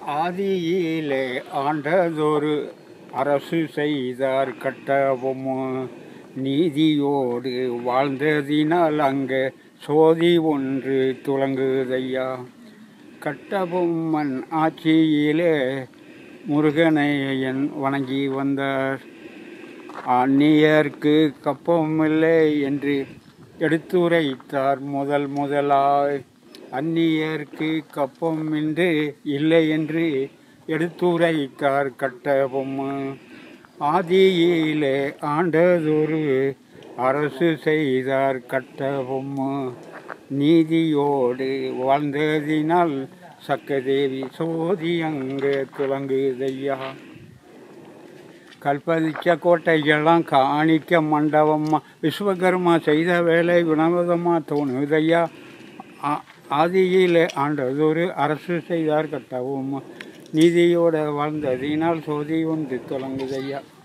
ஆதியிலே ஆண்டதொரு அரசு செய்தார் கட்டவும் நீதியோடு வாழ்ந்ததினால் அங்கே சோதி ஒன்று துலங்குதையா கட்டபொம்மன் ஆட்சியிலே முருகனையன் வணங்கி வந்தார் அந்நியர்க்கு கப்பமில்லை என்று எடுத்துரைத்தார் முதல் முதலாய் அந்நியர்க்கு கப்பம் என்று இல்லை என்று எடுத்துரைத்தார் கட்டபொம்மு ஆதியிலே ஆண்டதொரு அரசு செய்தார் கட்டபொம்மு நீதியோடு வாழ்ந்ததினால் சக்கதேவி சோதி அங்கே துலங்குதையா கல்பதிச்ச கோட்டையெல்லாம் காணிக்க மண்டபமா விஸ்வகர்மா செய்த வேலை வினோதமாக தோணுதையா ஆ- ஆதியிலே ஆண்டதொரு அரசு செய்தார் கட்டவும் நீதியோட வாழ்ந்ததினால் சோதி ஒன்று தொடங்குதையா